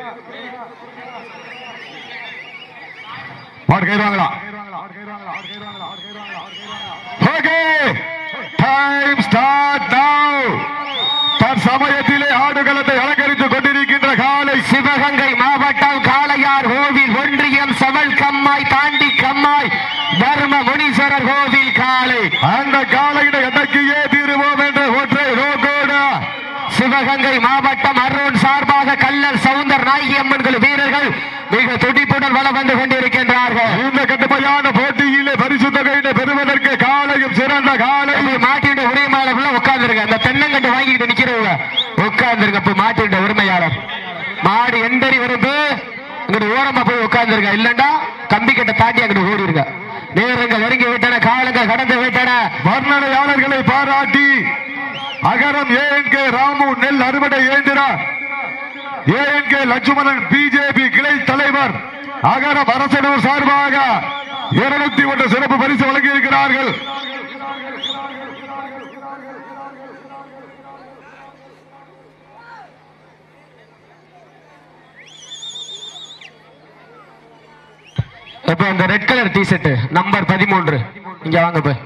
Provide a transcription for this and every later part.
மாடு கைவாங்களா okay time start நவ தற்சமயத்திலே ஆடுகளத்தை அலங்கரித்துக் கொண்டிருக்கின்ற காலை சிவகங்கை மாவட்டம் காளையார் கோவில் ஒன்றியம் சவல் கம்மாய் தாண்டி கம்மாய் தர்ம முனீஸ்வரர் கோவில் காளை அந்த காலையினை அடக்கியே தீருவோம் என்ற ஒற்றை நோக்கோடு சிவகங்கை மாவட்டம் அருண் சார்பாக கல்லர் சவுந்தர் நாயகி அம்மன் குழு வீரர்கள் மிக துடிப்புடன் வளம் வந்து கொண்டிருக்கின்றார்கள் இந்த கடுமையான போட்டியிலே பரிசு தொகையினை பெறுவதற்கு காலையும் சிறந்த காலை இப்ப மாட்டியோட உரிமையாளர் உட்கார்ந்துருங்க அந்த தென்னங்கண்டு வாங்கிட்டு நிக்கிறவங்க உட்கார்ந்துருங்க இப்ப மாட்டியோட உரிமையாளர் மாடு எண்டறி வருது இங்கிட்டு ஓரமா போய் உட்கார்ந்துருங்க இல்லண்டா கம்பி கட்ட தாண்டி அங்கிட்டு ஓடிருங்க நேரங்கள் நெருங்கி விட்டன காலங்கள் கடந்து விட்டன வர்ணனையாளர்களை பாராட்டி அகரம் ஏஎன் கே ராமு நெல் அறுவடை ஏந்திரா ஏஎன் கே லட்சுமணன் பிஜேபி கிளை தலைவர் அகரம் அரசனூர் சார்பாக இருநூத்தி ஒன்று சிறப்பு பரிசு வழங்கி இருக்கிறார்கள் இப்ப இந்த red colour T shirt number பதிமூன்று இங்க வாங்க இப்ப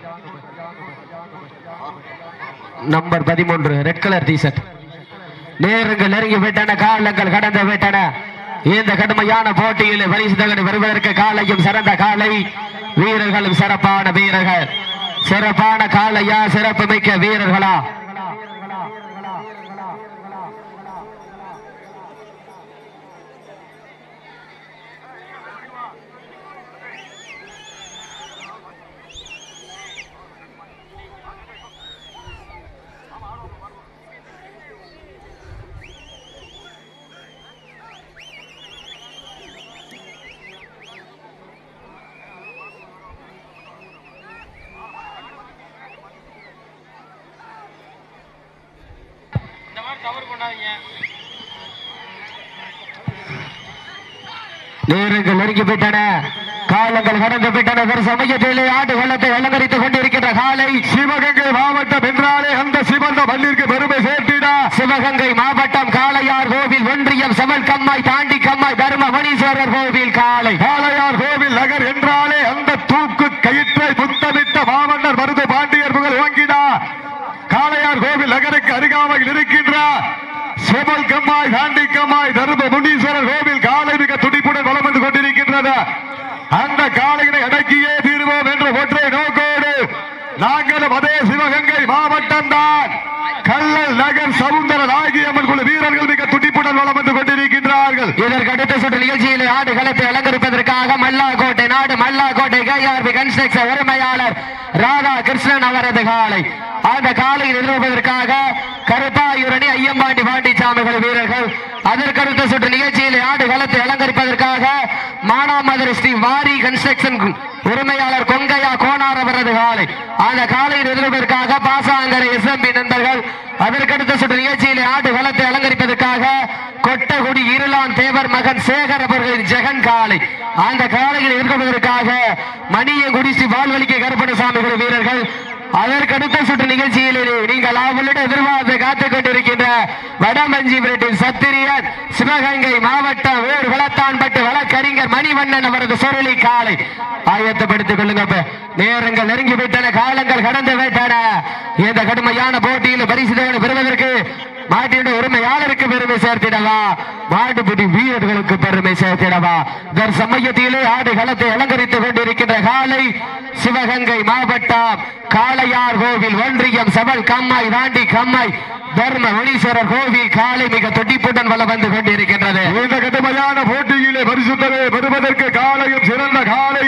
நம்பர் பதிமூன்று ரெட் கலர் டி ஷர்ட் நேரங்கள் நெருங்கி விட்டன காலங்கள் கடந்து விட்டன இந்த கடுமையான போட்டியில் பரிசு தகடு வருவதற்கு காலையும் சிறந்த காலை வீரர்களும் சிறப்பான வீரர்கள் சிறப்பான காலையா சிறப்பு மிக்க வீரர்களா நேரங்கள் நெருங்கி விட்டன காலங்கள் கடந்து விட்டன ஒரு சமயத்திலே ஆடு வெள்ளத்தை அலங்கரித்துக் கொண்டிருக்கின்ற காலை சிவகங்கை மாவட்டம் என்றாலே அந்த சிவந்த மண்ணிற்கு பெருமை சேர்த்திடா சிவகங்கை மாவட்டம் காளையார் கோவில் ஒன்றியம் செவல் கம்மாய் தாண்டி கம்மாய் தர்ம மணீஸ்வரர் கோவில் காலை காளையார் கோவில் நகர் என்றாலே அந்த தூக்கு கயிற்றை புத்தமிட்ட மாமன்னர் மருது பாண்டியர் புகழ் வாங்கினா காளையார் கோவில் நகருக்கு அருகாமையில் இருக்கின்ற செவல் கம்மாய் தாண்டி கம்மாய் தரும முனீஸ்வரர் கோவில் காலை மிக துடிப்புடன் வளம் வந்து கொண்டிருக்கின்றது அந்த காளையினை அடக்கியே தீர்வோம் என்ற ஒற்றை நோக்கோடு நாங்களும் அதே சிவகங்கை மாவட்டம் தான் கல்லல் நகர் சவுந்தர நாயகியம்மன் குழு வீரர்கள் மிக துடிப்புடன் வளம் வந்து கொண்டிருக்கின்றார்கள் இதற்கு அடுத்த சுற்று நிகழ்ச்சியில் ஆடு களத்தை அலங்கரிப்பதற்காக மல்லாக்கோட்டை நாடு மல்லாக்கோட்டை கேஆர்பி கன்ஸ்ட்ரக்ஷன் உரிமையாளர் ராதா கிருஷ்ணன் அவரது காலை அந்த காலையில் எதிர்ப்பதற்காக கருப்பாயூரணி ஐயம்பாண்டி பாண்டிச்சாமிகள் வீரர்கள் அதற்கடுத்த சுற்று நிகழ்ச்சியில் ஆடு களத்தை அலங்கரிப்பதற்காக மானாமதுரை ஸ்ரீ வாரி கன்ஸ்ட்ரக்ஷன் உரிமையாளர் கொங்கையா கோனார் அவரது காலை அந்த காலையில் எதிர்ப்பதற்காக பாசாங்கரை எஸ்எம்பி நண்பர்கள் அதற்கடுத்த சுற்று நிகழ்ச்சியில் ஆடு களத்தை அலங்கரிப்பதற்காக கொட்டகுடி இருளான் தேவர் மகன் சேகர் அவர்களின் ஜெகன் காலை அந்த காலையில் எதிர்கொள்வதற்காக மணியங்குடி ஸ்ரீ வாழ்வழிக்க கருப்பணசாமி குழு வீரர்கள் அதற்கடுத்த சுற்று நிகழ்ச்சியில் நீங்கள் அவளுடன் எதிர்பார்த்து காத்துக் கொண்டிருக்கின்ற வடமஞ்சிபுரத்தின் சத்திரியன் சிவகங்கை மாவட்டம் ஊர் வளத்தான்பட்டு வழக்கறிஞர் மணிவண்ணன் அவரது சொருளி காலை ஆயத்தப்படுத்திக் கொள்ளுங்க இப்ப. நேரங்கள் நெருங்கி விட்டன காலங்கள் கடந்து விட்டன இந்த கடுமையான போட்டியில் பரிசு தொகை பெறுவதற்கு மாட்டினுடைய உரிமையாளருக்கு பெருமை சேர்த்திடவா மாட்டுப்பிடி வீரர்களுக்கு பெருமை சேர்த்திடவா இதன் சமயத்திலே ஆடு களத்தை அலங்கரித்துக் கொண்டிருக்கின்ற காலை சிவகங்கை மாவட்டம் காளையார் கோவில் ஒன்றியம் சபல் கம்மாய் தாண்டி கம்மாய் தர்ம முனீஸ்வரர் கோவில் காலை மிக துடிப்புடன் வளம் வந்து கொண்டிருக்கின்றது இந்த கடுமையான போட்டியிலே பரிசுத்தரை பெறுவதற்கு காலையும் சிறந்த காலை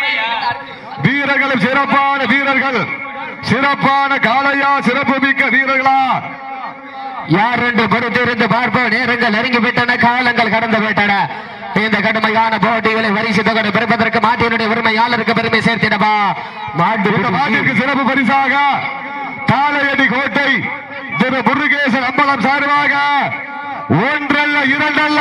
வீரர்களும் சிறப்பான வீரர்கள் சிறப்பான காளையா சிறப்பு மிக்க வீரர்களா யார் என்று பொறுத்திருந்து பார்ப்போம் நேரங்கள் நெருங்கி விட்டன காலங்கள் கடந்து விட்டன இந்த கடுமையான போட்டிகளை வரிசை தொகை பெறுவதற்கு மாட்டினுடைய உரிமையாளருக்கு பெருமை சேர்த்திடவா மாட்டு இந்த மாட்டிற்கு சிறப்பு பரிசாக தாளையடி கோட்டை திரு முருகேசன் அம்பலம் சார்பாக ஒன்றல்ல இரண்டல்ல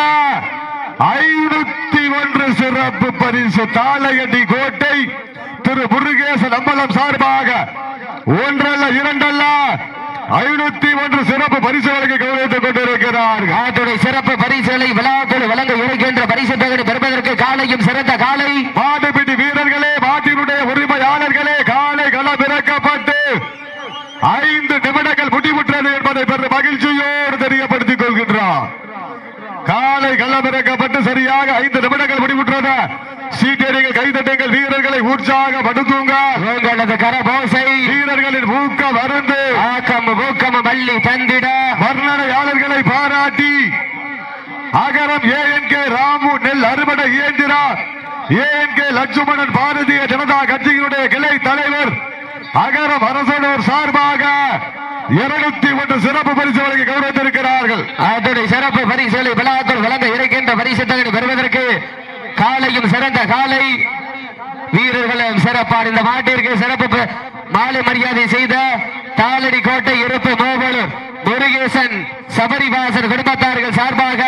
ஐநூத்தி ஒன்று சிறப்பு பரிசு தாளையடி கோட்டை திரு முருகேசன் அம்பலம் சார்பாக ஒன்றல்ல இரண்டல்ல ஐநூத்தி ஒன்று சிறப்பு பரிசுகளுக்கு கௌரவித்துக் கொண்டிருக்கிறார்கள் ஆத்துடைய சிறப்பு பரிசுகளை விழாக்குழு வழங்க இருக்கின்ற பரிசு தொகை பெறுவதற்கு காலையும் சிறந்த காலை மாடுபிடி வீரர்களே மாட்டினுடைய உரிமையாளர்களே காலை களம் இறக்கப்பட்டு ஐந்து நிமிடங்கள் முடிவுற்றது என்பதை பெரும் மகிழ்ச்சியோடு தெரியப்படுத்திக் கொள்கின்றார் காலை களம் இறக்கப்பட்டு சரியாக ஐந்து நிமிடங்கள் முடிவுற்றது சீட்டடிகள் கைதட்டுங்கள் வீரர்களை உற்சாகப்படுத்துங்கள் உங்களது கரபோசை வீரர்களின் ஊக்கம் அருந்து ஆக்கம் ஊக்கம் வள்ளி தந்திட வர்ணனையாளர்களை பாராட்டி அகரம் ஏஎன்கே ராமு நெல் அறுவடை இயந்திரா ஏஎன்கே லட்சுமணன் பாரதிய ஜனதா கட்சியினுடைய கிளை தலைவர் அகரம் அரசனூர் சார்பாக இருநூத்தி ஒன்று சிறப்பு பரிசு வழங்கி கௌரவித்திருக்கிறார்கள் அதனுடைய சிறப்பு பரிசுகளை விழாக்குள் வழங்க இருக்கின்ற பரிசு தொகை பெறுவதற்கு காலையும் சிறந்த காலை வீரர்களும் சிறப்பான இந்த மாட்டிற்கு சிறப்பு ப- மாலை மரியாதை செய்த தாளடி கோட்டை இருப்பு மோகலூர் முருகேசன் சபரிவாசன் குடும்பத்தார்கள் சார்பாக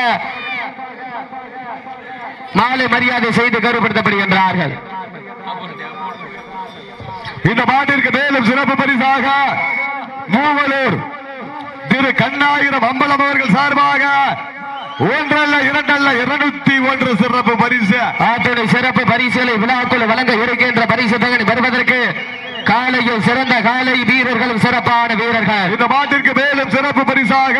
மாலை மரியாதை செய்து கௌரவப்படுத்தப்படுகின்றார்கள் இந்த மாட்டிற்கு மேலும் சிறப்பு பரிசாக மூவலூர் திரு கண்ணாயிரம் அம்பலம் அவர்கள் சார்பாக ஒன்றல்ல இரண்டல்ல இருநூத்தி ஒன்று சிறப்பு பரிசு ஆற்றுடைய சிறப்பு பரிசுகளை விழாக்குள் வழங்க இருக்கின்ற பரிசு தொகை பெறுவதற்கு காலையில் சிறந்த காலை வீரர்களும் சிறப்பான வீரர்கள் இந்த மாட்டிற்கு மேலும் சிறப்பு பரிசாக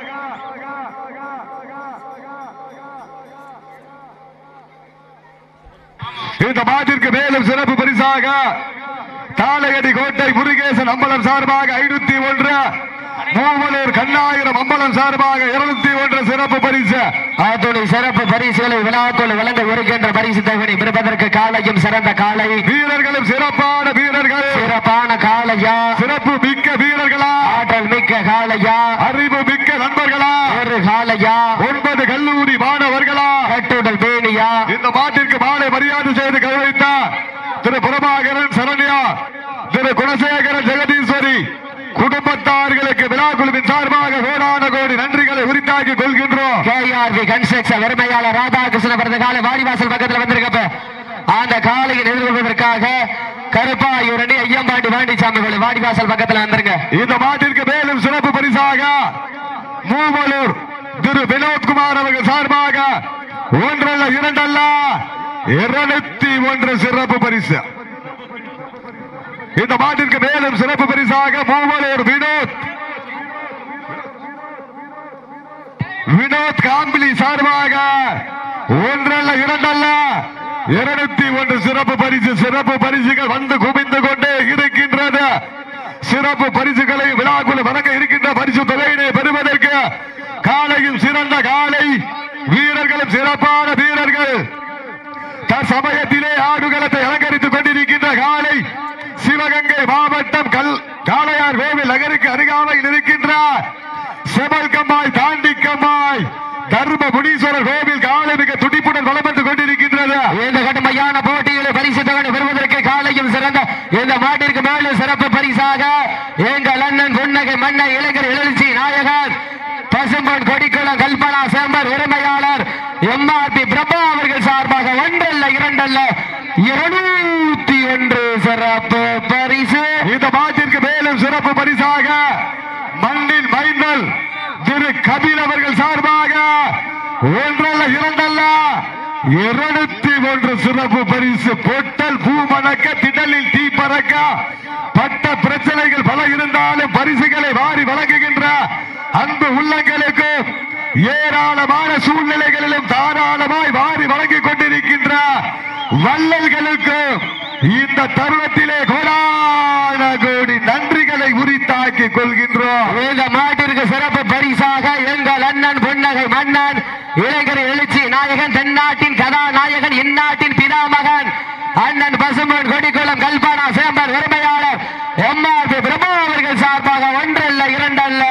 இந்த மாட்டிற்கு மேலும் சிறப்பு பரிசாக தாளையடி கோட்டை முருகேசன் அம்பலம் சார்பாக ஐநூத்தி ஒன்று மூவலூர் கண்ணாயிரம் அம்பலம் சார்பாக இருநூத்தி ஒன்று சிறப்பு பரிசு ஆற்றுடைய சிறப்பு பரிசுகளை விழாக்குள் வழங்க இருக்கின்ற பரிசு தொகை பெறுவதற்கு காலையும் சிறந்த காலை வீரர்களும் சிறப்பான வீரர்கள் சிறப்பான காலையா சிறப்பு மிக்க வீரர்களா ஆற்றல் மிக்க காலையா அறிவு மிக்க நண்பர்களா ஒரு காலையா ஒன்பது கல்லூரி மாணவர்களா கட்டுடல் பேணியா இந்த மாட்டிற்கு மாலை மரியாதை செய்து கௌரவித்தார் திரு பிரபாகரன் சரண்யா திரு குணசேகரன் ஜெகதீஸ்வரி குடும்பத்தார்களுக்கு விழா குழுவின் சார்பாக கோடான கோடி நன்றிகளை உரித்தாக்கி கொள்கின்றோம் கேஆர்வி கன்ஸ்ட்ரக்ஷன் உரிமையாளர் ராதாகிருஷ்ணன் பிறந்த காலை வாடிவாசல் பக்கத்தில் வந்திருக்கப்ப அந்த காலையை எதிர்கொள்வதற்காக கருப்பாயூரணி ஐயம்பாண்டி வாண்டிச்சாமி கோழி வாடிவாசல் பக்கத்தில் வந்துருங்க இந்த மாட்டிற்கு மேலும் சிறப்பு பரிசாக மூவலூர் திரு வினோத்குமார் அவர்கள் சார்பாக ஒன்றல்ல இரண்டல்ல இருநூத்தி ஒன்று சிறப்பு பரிசு இந்த மாட்டிற்கு மேலும் சிறப்பு பரிசாக மூவலூர் வினோத் வினோத் காம்பிலி சார்பாக ஒன்றல்ல இரண்டல்ல இருநூத்தி ஒன்று சிறப்பு பரிசு சிறப்பு பரிசுகள் வந்து குவிந்து கொண்டே இருக்கின்றது சிறப்பு பரிசுகளை விழாக்குழு வழங்க இருக்கின்ற பரிசு தொகையினை பெறுவதற்கு காலையும் சிறந்த காலை வீரர்களும் சிறப்பான வீரர்கள் தற்சமயத்திலே ஆடுகளத்தை அலங்கரித்துக் கொண்டிருக்கின்ற காலை சிவகங்கை மாவட்டம் கல் காளையார் கோவில் நகருக்கு அருகாமையில் இருக்கின்ற செமல் கம்மாய் தாண்டி கம்மாய் தர்ம முனீஸ்வரர் கோவில் காலை மிக துடிப்புடன் வளம் வந்து கொண்டிருக்கின்றது இந்த கடுமையான போட்டியில் பரிசு தொகை பெறுவதற்கு காலையும் சிறந்த இந்த மாட்டிற்கு மேலும் சிறப்பு பரிசாக எங்கள் அண்ணன் புன்னகை மன்னர் இளைஞர் எழுச்சி நாயகர் பசும்பொன் கொடிக்குளம் கல்பனா சேம்பர் உரிமையாளர் எம்ஆர்பி பிரபா அவர்கள் சார்பாக ஒன்றல்ல இரண்டல்ல இருநூத்தி ஒன்று சிறப்பு பரிசு இந்த மாட்டிற்கு மேலும் சிறப்பு பரிசாக மண்ணின் மைந்தல் திரு கபில் அவர்கள் சார்பாக ஒன்றல்ல இரண்டல்ல இருநூத்தி ஒன்று சிறப்பு பரிசு பொட்டல் பூ மணக்க திடலில் தீ பறக்க பட்ட பிரச்சனைகள் பல இருந்தாலும் பரிசுகளை வாரி வழங்குகின்ற அன்பு உள்ளங்களுக்கு ஏராளமான சூழ்நிலைகளிலும் தாராளமாய் வாரி வழங்கிக் கொண்டிருக்கின்ற வள்ளல்களுக்கு இந்த தருணத்திலே கோடான கோடி நன்றிகளை உரித்தாக்கி கொள்கின்றோம் இந்த மாட்டிற்கு சிறப்பு பரிசாக எங்கள் அண்ணன் புன்னகை மன்னன் இளைஞர் எழுச்சி நாயகன் தென்னாட்டின் கதாநாயகன் இந்நாட்டின் பிதாமகன் அண்ணன் பசுமன் கொடிக்குளம் கல்பனா சேம்பர் உரிமையாளர் எம்ஆர்பி பிரபு அவர்கள் சார்பாக ஒன்றல்ல இரண்டல்ல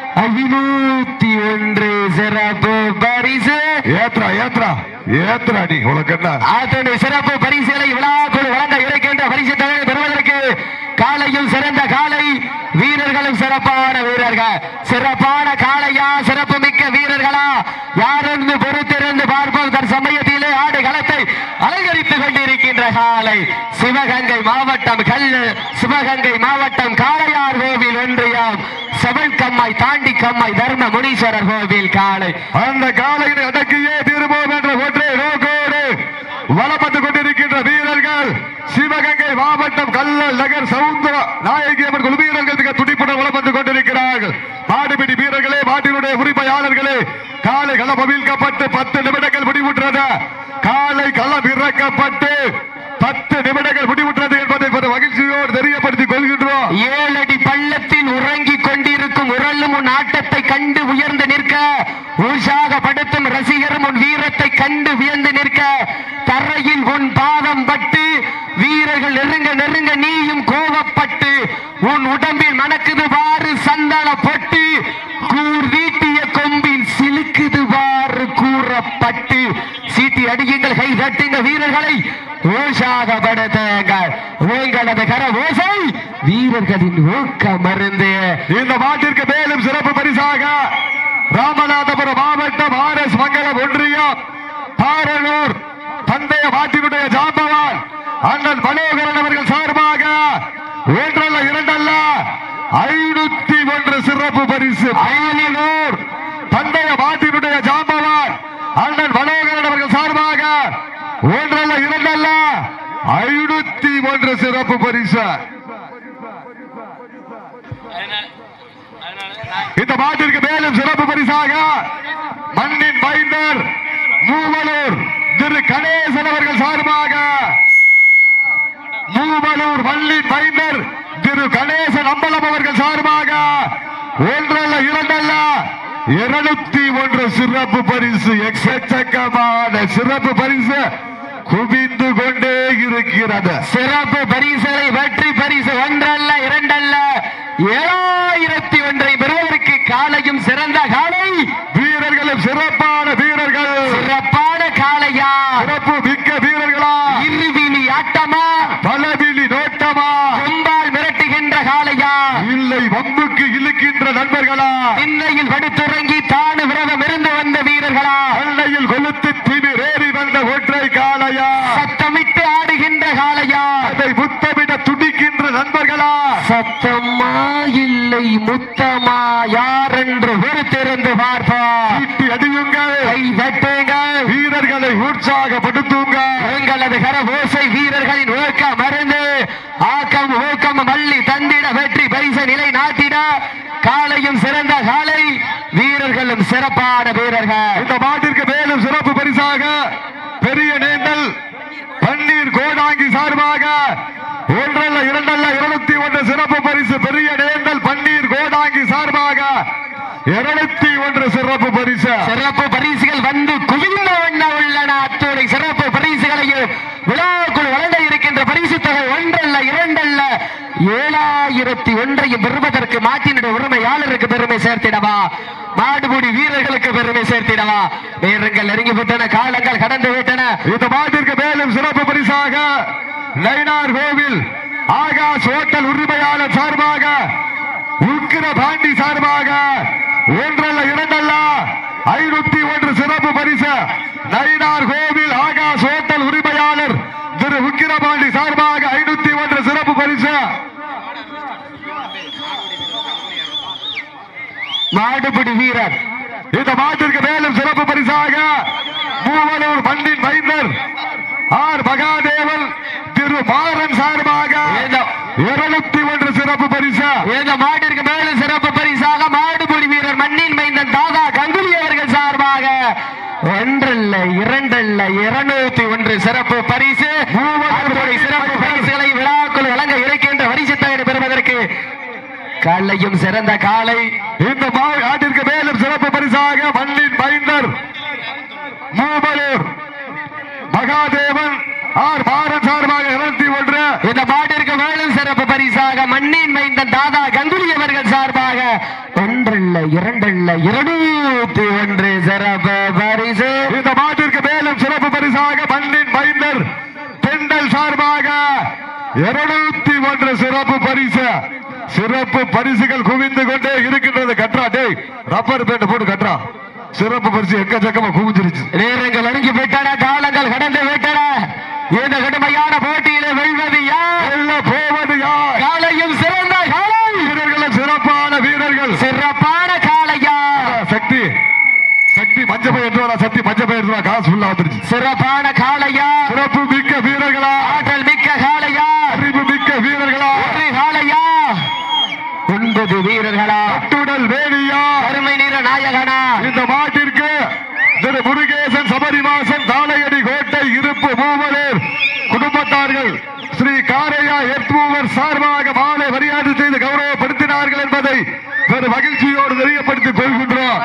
ஐநூத்தி ஒன்று சிறப்பு பரிசு ஏத்ரா ஏத்ரா ஏத்ரா நீ உனக்கு என்ன அத்தனை சிறப்பு பரிசுகளை விழாக்குழு வழங்க இருக்கின்ற பரிசு தொகையை பெறுவதற்கு காலையும் சிறந்த காலை வீரர்களும் சிறப்பான வீரர்கள் சிறப்பான காளையா சிறப்பு மிக்க வீரர்களா யாரென்று பொறுத்திருந்து பார்ப்போம் தன் சமயத்திலே ஆடு களத்தை அலங்கரித்துக் கொண்டிருக்கின்ற காலை சிவகங்கை மாவட்டம் கல் சிவகங்கை மாவட்டம் காளையார் கோவில் ஒன்றியம் சபை கம்மாய் தாண்டி கம்மாய் தர்ம முனீஸ்வரர் கோவில் காலை அந்த காலையில் அடக்கியே தீர்வோம் என்ற ஒற்றை நோக்கோடு வலம் வந்து கொண்டிருக்கின்ற வீரர்கள் சிவகங்கை மாவட்டம் கல்லல் நகர் சவுந்தர நாயகி அம்மன் குழு வீரர்கள் மிக துடிப்புடன் வலம் வந்து கொண்டிருக்கிறார்கள் மாடுபிடி வீரர்களே மாட்டினுடைய உரிமையாளர்களே காலை களம் அவிழ்க்கப்பட்டு பத்து நிமிடங்கள் முடிவுற்றது காலை களம் இறக்கப்பட்டு பத்து நிமிடங்கள் முடிவுற்றது என்பதை பெரும் மகிழ்ச்சியோடு தெரியப்படுத்திக் கொள்கின்றோம் ஏழடி பள்ளத்தில் உறங்கிக் கொண்டிருக்கும் உரலும் உன் ஆட்டத்தை கண்டு உயர்ந்து நிற்க உற்சாகப்படுத்தும் ரசிகரும் உன் வீரத்தை கண்டு வியந்து நிற்க தரையில் உன் பாதம் பட்டு வீரர்கள் நெருங்க நெருங்க நீயும் கோபப்பட்டு உன் உடம்பில் மணக்குது வாறு சந்தன பொட்டு கூர் வீட்டிய கொம்பில் சிலுக்குது வாறு கூறப்பட்டு சீட்டி அடியுங்கள் கை தட்டுங்க வீரர்களை உற்சாகப்படுத்துங்கள் உங்களது கர ஓசை வீரர்களின் ஊக்க மருந்து இந்த மாட்டிற்கு மேலும் சிறப்பு பரிசாக ராமநாதபுரம் மாவட்டம் ஆர் எஸ் மங்கலம் ஒன்றியம் பாரனூர் பந்தய மாட்டினுடைய ஜாம்பவான் அண்ணன் மனோகரன் அவர்கள் சார்பாக ஒன்றல்ல இரண்டல்ல ஐநூத்தி ஒன்று சிறப்பு பரிசு அயலினூர் பந்தய மாட்டினுடைய ஜாம்பவான் அண்ணன் மனோகரன் அவர்கள் சார்பாக ஒன்றல்ல இரண்டல்ல ஐநூத்தி ஒன்று சிறப்பு பரிசு இந்த மாட்டிற்கு மேலும் சிறப்பு பரிசாக மண்ணின் மைந்தர் மூவலூர் திரு கணேசன் அவர்கள் சார்பாக மூவலூர் மண்ணின் மைந்தர் திரு கணேசன் அம்பலம் அவர்கள் சார்பாக ஒன்றல்ல இரண்டல்ல இருநூத்தி ஒன்று சிறப்பு பரிசு எக்கச்சக்கமான சிறப்பு பரிசு குவிந்து கொண்டே இருக்கிறது சிறப்பு பரிசுகளை வெற்றி பரிசு ஒன்றல்ல இரண்டல்ல ஏழாயிரத்தி ஒன்றை பெறுவதற்கு காலையும் சிறந்த காலை வீரர்களும் சிறப்பான வீரர்கள் சிறப்பான காளையா சிறப்பு மிக்க வீரர்களா இருவிழி ஆட்டமா பலவிழி நோட்டமா கொம்பால் மிரட்டுகின்ற காளையா இல்லை வம்புக்கு இழுக்கின்ற நண்பர்களா திண்ணையில் படுத்துறங்கி தானு விரதம் இருந்து வந்த வீரர்களா அன்னையில் கொளுத்து திமிரேறி வந்த ஒற்றை காளையா சத்தமிட்டு ஆடுகின்ற காளையா அதை முத்தமிட துடிக்கின்ற நண்பர்களா சத்தமா இல்லை முத்தமா யார் என்று பொறுத்திருந்து பார்ப்போம் ஈட்டி அடியுங்கள் கை தட்டுங்கள் வீரர்களை உற்சாகப்படுத்துங்கள் உங்களது கரபோசை வீரர்களின் ஊக்க மருந்து ஆக்கம் ஊக்கம் மல்லி தந்திட வெற்றி பரிசு நிலை நாட்டிட காலையும் சிறந்த காலை வீரர்களும் சிறப்பான வீரர்கள் இந்த மாட்டிற்கு மேலும் சிறப்பு பரிசாக பெரிய நேந்தல் பன்னீர் கோடாங்கி சார்பாக ஒன்றல்ல இரண்டல்ல இருநூத்தி ஒன்று சிறப்பு பரிசு பெரிய நேந்தல் பன்னீர் கோடாங்கி சார்பாக இருநூத்தி ஒன்று சிறப்பு பரிசு சிறப்பு பரிசுகள் வந்து குவிந்த வண்ண உள்ளன அத்துணை சிறப்பு பரிசுகளையும் விழாக்குள் வழங்க இருக்கின்ற பரிசு தொகை ஒன்றல்ல இரண்டல்ல ஏழாயிரத்தி ஒன்றையும் பெறுவதற்கு மாட்டினுடைய உரிமையாளருக்கு பெருமை சேர்த்திடவா மாடுபுடி வீரர்களுக்கு பெருமை சேர்த்திடவா நேரங்கள் நெருங்கி விட்டன காலங்கள் கடந்து விட்டன இந்த மாட்டிற்கு மேலும் சிறப்பு பரிசாக நயினார் கோவில் ஆகாஷ் ஹோட்டல் உரிமையாளர் சார்பாக உக்கிர பாண்டி சார்பாக ஒன்றல்ல இரண்டல்ல ஐநூத்தி ஒன்று சிறப்பு பரிசு நயினார் கோவில் ஆகாஷ் ஹோட்டல் உரிமையாளர் திரு உக்கிரபாண்டி சார்பாக ஐநூத்தி ஒன்று சிறப்பு பரிசு மாடுபிடி வீரர் இந்த மாட்டிற்கு மேலும் சிறப்பு பரிசாக மூவலூர் மண்ணின் மைந்தர் ஆர் மகாதேவன் திரு மாறன் சார்பாக இந்த- இருநூத்தி ஒன்று சிறப்பு பரிசு இந்த மாட்டிற்கு மேலும் சிறப்பு பரிசாக மாடுபிடி வீரர் மண்ணின் மைந்தன் தாதா கங்குலி அவர்கள் சார்பாக ஒன்றல்ல இரண்டல்ல இருநூத்தி ஒன்று சிறப்பு பரிசு அத்துணை சிறப்பு பரிசுகளை விழாக்குள் வழங்க இருக்கின்ற வரிசை தகடு பெறுவதற்கு காலையும் சிறந்த காலை இந்த மா- ஆட்டிற்கு மேலும் சிறப்பு பரிசாக மண்ணின் மைந்தர் மூவலூர் மகாதேவன் ஆர் மாறன் சார்பாக இருநூத்தி ஒன்று இந்த மாட்டிற்கு மேலும் சிறப்பு பரிசாக மண்ணின் மைந்தன் தாதா கங்குலி அவர்கள் சார்பாக ஒன்றல்ல இரண்டல்ல இருநூத்தி ஒன்று சிறப்பு பரிசு இந்த மாட்டிற்கு மேலும் சிறப்பு பரிசாக மண்ணின் மைந்தர் பெண்டல் சார்பாக இருநூத்தி ஒன்று சிறப்பு பரிசு சிறப்பு பரிசுகள் குவிந்து கொண்டே இருக்கின்றது கட்ரா டேய் ரப்பர் பேண்ட் போட்டு கட்ரா சிறப்பு பரிசு எக்கச்சக்கமா குவிஞ்சிருச்சு நேரங்கள் நெருங்கி விட்டன காலங்கள் கடந்து விட்டன இந்த கடுமையான போட்டியிலே வெல்வது யார் வெல்ல போவது யார் காலையும் சிறந்த காலை வீரர்களும் சிறப்பான வீரர்கள் சிறப்பான எடுத்து காசு ஃபுல்லா வந்துருச்சு சிறப்பான காளையா சிறப்பு மிக்க வீரர்களா ஆற்றல் மிக்க காளையா அறிவு மிக்க வீரர்களா ஒரு காளையா ஒன்பது வீரர்களா அட்டுடல் வேலியா அருமை நிற நாயகனா இந்த மாட்டிற்கு திரு முருகேசன் சபரிவாசன் தாளையடி கோட்டை இருப்பு மூவரேர் குடும்பத்தார்கள் ஸ்ரீ காரையா எத்மூவர் சார்பாக மாலை மரியாதை செய்து கௌரவப்படுத்தினார்கள் என்பதை பெரும் மகிழ்ச்சியோடு தெரியப்படுத்திக் கொள்கின்றோம்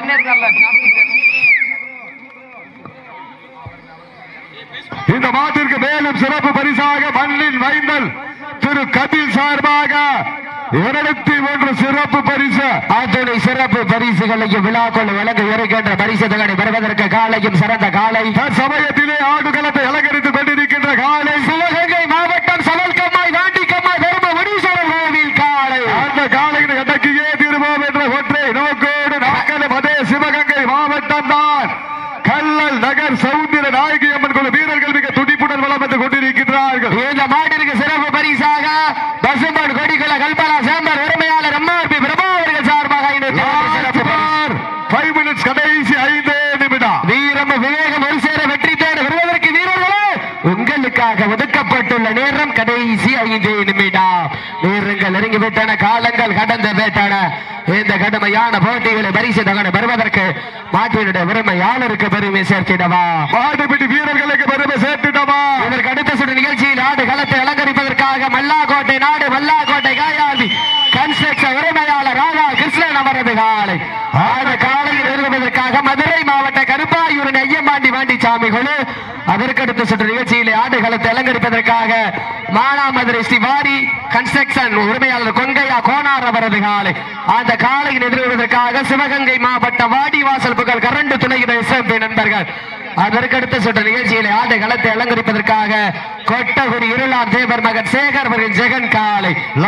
இந்த மாட்டிற்கு மேலும் சிறப்பு பரிசாக மண்ணின் மைந்தல் திரு கபில் சார்பாக இருநூத்தி ஒன்று சிறப்பு பரிசு அத்துணை சிறப்பு பரிசுகளையும் விழாக்கள் வழங்க இருக்கின்ற பரிசு தகனை பெறுவதற்கு காலையும் சிறந்த காலை சமயத்திலே ஆடுகளத்தை அலங்கரித்துக் கொண்டிருக்கின்ற காலை சிவகங்கை மாவட்டம் சவல்கம்மாய் தாண்டிக்கம்மாய் தர்ம முனீஸ்வரர் கோவில் காலை அந்த காலையில் கட்டக்கியே திருவோம் என்ற ஒற்றை நோக்கோடு நாங்களும் அதே சிவகங்கை மாவட்டம் தான் கல்லல் நகர் சவுந்திர நாயகி அம்மன் குழு வீரர்கள் மிக துடிப்புடன் வளம் வந்து கொண்டிருக்கிறார்கள் இந்த மாட்டிற்கு சிறப்பு பரிசாக பசும்பன் கொடிக்குள்ள கல்பனா சேம்பர் உரிமையாளர் எம்ஆர்பி பிரபா அவர்கள் சார்பாக இந்த சிறப்பு பரிசு. ஃபைவ் மினிட்ஸ் கடைசி ஐந்தே நிமிடம் வீரம் விவேகம் ஒரு சேர வெற்றி தேட வருவதற்கு வீரர்களே உங்களுக்காக ஒதுக்கப்பட்டுள்ள நேரம் கடைசி ஐந்து நிமிடம் நேரங்கள் நெருங்கி விட்டன காலங்கள் கடந்து விட்டன இந்த கடுமையான போட்டிகளை பரிசு தகன பெறுவதற்கு மாட்டினுடைய உரிமையாளருக்கு பெருமை சேர்த்திடவா மாடுபிடி வீரர்களுக்கு பெருமை சேர்த்திடமா இதற்கு அடுத்த சுற்று நிகழ்ச்சியில் ஆடு களத்தை அலங்கரிப்பதற்காக மல்லாக்கோட்டை நாடு மல்லாக்கோட்டை காயாதி கன்ஸ்ட்ரக்ஷன் உரிமையாளர் ராதா கிருஷ்ணன் அவரது காலை ஆடு காலையில் நிறுவுவதற்காக மதுரை மாவட்ட கருப்பாயூரின் ஐயம்பாண்டி வாண்டிச்சாமி குழு அதற்கடுத்த சுற்று நிகழ்ச்சியில் ஆடு களத்தை அலங்கரிப்பதற்காக மானாமதுரை ஸ்ரீவாரி கன்ஸ்ட்ரக்ஷன் உரிமையாளர் கொங்கையா கோனார் அவரது காலை அந்த காலையில் எதிர்வதற்காக சிவகங்கை மாவட்ட வாடிவாசல் புகழ் கரண்டு துணைகிற எஸ்எம்பி நண்பர்கள் அதற்கடுத்த சுற்று நிகழ்ச்சியில் ஆண்டு களத்தை அலங்கரிப்பதற்காக கொட்டகுடி இருளார் தேவர் மகன் சேகர் அவர்கள் ஜெகன் காலை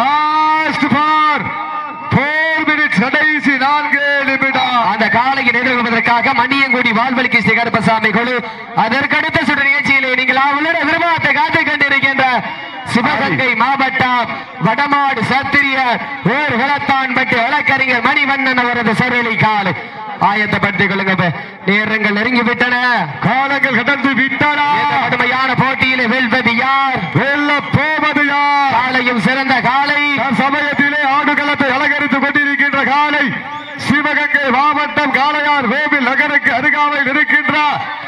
லாஸ்ட் ஃபார் ஃபோர் மினிட்ஸ் கடைசி நான்கு நிமிடம் அந்த காலையில் எதிர்கொள்வதற்காக மணியங்குடி வால்வலிக்கு ஸ்ரீ கருப்பசாமி குழு அதற்கடுத்த சுற்று நிகழ்ச்சியிலே நீங்கள் அவளுடைய விருப்பத்தை காத்துக் கொண்டிருக்கின்ற சிவகங்கை மாவட்டம் வடமாடு சத்திரிய ஓர் குலத்தான்பட்டி வழக்கறிஞர் மணிவண்ணன் அவரது சரளி காலை ஆயத்தப்படுத்திக் கொள்ளுங்க இப்ப. நேரங்கள் நெருங்கி விட்டன காலங்கள் கடந்து விட்டனா இந்த கடுமையான போட்டியிலே வெல்வது யார் வெல்ல போவது யார் காலையும் சிறந்த காலை சமயத்திலே ஆடுகளத்தை அலங்கரித்துக் கொண்டிருக்கின்ற காலை சிவகங்கை மாவட்டம் காளையார் கோவில் நகருக்கு அருகாமையில் இருக்கின்ற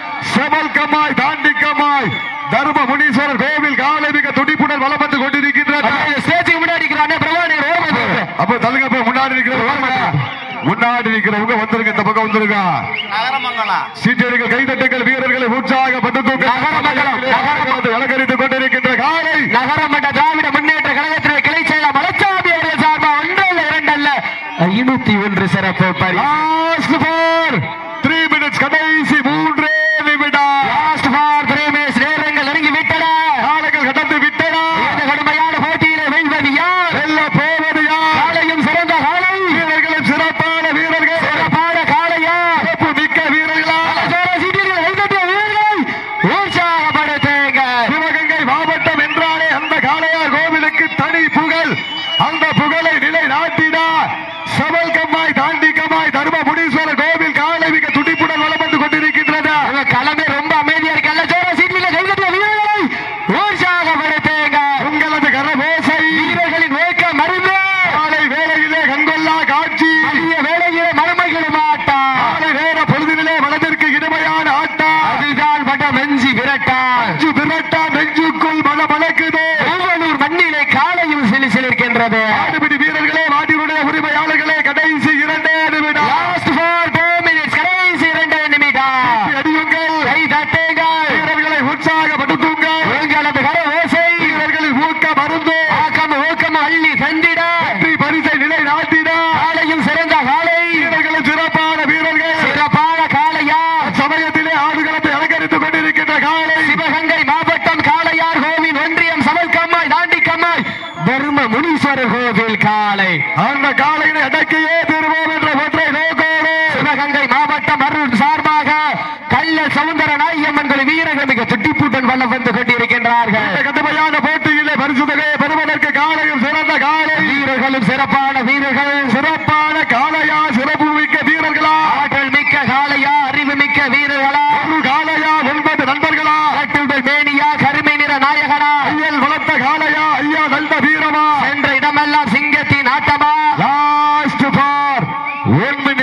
செவல் கம்மாய் தாண்டி கம்மாய் தர்ம முனீஸ்வரர் கோவில் காலை மிக துடிப்புடன் வலம் வந்து கொண்டிருக்கின்றது ஸ்டேஜுக்கு முன்னாடி இருக்கிறானே பிரபானி ரோமது அப்ப தள்ளுங்க அப்ப முன்னாடி நிற்கிற முன்னாடி நிற்கிறவங்க வந்துருங்க இந்த பக்கம் வந்துருங்க நகரமங்கலம் சீட்டடிகள் கைதட்டுங்கள் வீரர்களை உற்சாகப்படுத்த நகரமங்கலம், நகரமங்கலம். அலங்கரித்துக் கொண்டிருக்கின்ற காலை நகரமட்ட திராவிட முன்னேற்ற கழகத்தினுடைய கிளை செயலர் மலச்சாமி அவர்கள் சார்பா ஒன்றல்ல இரண்டல்ல ஐநூத்தி ஒன்று சிறப்பு பரிசு லாஸ்ட் ஃபார் த்ரீ மினிட்ஸ் கடைசி மூன்றே நிமிடம் லாஸ்ட் ஃபார் பிரேமேஷ் நேரங்கள் நெருங்கி விட்டன காலங்கள் கடந்து விட்டனா இந்த கடுமையான போட்டியிலே வெல்வது யார் வெல்ல போவது யார் காலையும் சிறந்த காலை வீரர்களும் சிறப்பான வீரர்கள் சிறப்பான காளையா சிறப்பு மிக்க வீரர்களா சோழ சீட்டில் கைதட்டிய வீரர்கள் உற்சாகப்படுத்துங்க சிவகங்கை மாவட்டம் என்றாலே அந்த காளையார் கோவிலுக்கு தனி புகழ் அந்த புகழை நிலை நாட்டினார் சபல் கம்மாய் தாண்டி கம்மாய் தர்ம முனீஸ்வரர் கோவில் காலை மிக துடிப்புடன் வலம் வந்து கொண்டிருக்கின்றது உங்க களமே ரொம்ப அமைதியா இருக்கல்ல சோழ சீட்டில் கைதட்டிய வீரர்களை உற்சாகப்படுத்துங்க உங்களது கரபோசை வீரர்களின் நோக்கம் மருந்து காலை வேளையிலே கண்கொள்ளா காட்சி மதிய வேளையிலே மருமைகளும் ஆட்டா காலை நேர பொழுதிலே மனதிற்கு இனிமையான ஆட்டா அதுதான் பட்ட மெஞ்சி விரட்டா அஞ்சு விரட்டா நெஞ்சுக்குள் மன மலக்குது மூவலூர் மண்ணிலே காலையும் சிலிசிலிருக்கின்றது ஆடுபிடி வீரர்களே வாடியுடைய உரிமையாளர்களே கடைசி இரண்டே நிமிடம் லாஸ்ட் ஃபார் டூ மினிட்ஸ் கடைசி இரண்டு நிமிடம் அடியுங்கள் கை தட்டுங்கள் வீரர்களை உற்சாகப்படுத்துங்கள் உங்களது கர ஓசை வீரர்களின் ஊக்க மருந்து ஆக்கம் ஊக்கம் அள்ளி தந்திட வெற்றி பரிசை நிலை நாட்டிட காலையும் சிறந்த காலை வீரர்களும் சிறப்பான வீரர்கள் சிறப்பான காளையா சமயத்திலே ஆடுகளத்தை அலங்கரித்துக் கொண்டிருக்கின்ற காலை சிவகங்கை மாவட்டம் காளையார் கோவில் ஒன்றியம் சமல் கம்மாய் தாண்டி கம்மாய் தர்ம முனீஸ்வரர் கோவில் காலை அந்த காலையினை அடக்கியே திருவோம் என்ற ஒற்றை நோக்கோடு சிவகங்கை மாவட்டம் அருள் சார்பாக கள்ள சவுந்தர நாயம்மன் குழு வீரர்கள் மிக துட்டிப்பூட்டன் வல்லம் வந்து கொண்டிருக்கின்றார்கள் இந்த கடுமையான போட்டியிலே பரிசுதகையை பெறுவதற்கு காலையும் சிறந்த காலை வீரர்களும் சிறப்பான வீரர்கள் சிறப்பான காளையா சிறப்பு மிக்க வீரர்களா ஆற்றல் மிக்க காளையா அறிவு மிக்க வீரர்களா ஒரு காலை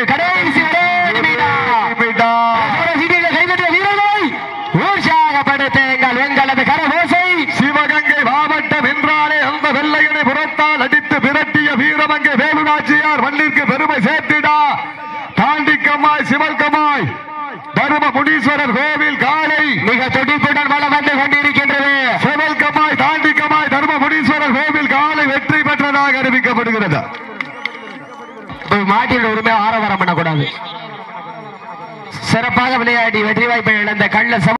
காலையில் கடைசி ஒரே நிமிடம். சீட்டியில கைதட்டிய வீரர்களை உற்சாகப்படுத்துங்கள் எங்களது கரபோசை சிவகங்கை மாவட்டம் என்றாலே அந்த வெள்ளையனை புறத்தால் அடித்து விரட்டிய வீரமங்கை வேலுநாச்சியார் மண்ணிற்கு பெருமை சேர்த்திடா தாண்டிக்கம்மாய் சிவல்கமாய் தரும முனீஸ்வரர் கோவில் காலை மிக துடிப்புடன் வளம் வந்து கொண்டிருக்கின்றது சிவல்கமாய் தாண்டிக்கமாய் தரும முனீஸ்வரர் கோவில் காலை வெற்றி பெற்றதாக அறிவிக்கப்படுகிறது இப்ப மாட்டின் உரிமை ஆரவாரம் பண்ணக்கூடாது சிறப்பாக விளையாடி வெற்றி வாய்ப்பை இழந்த கள்ள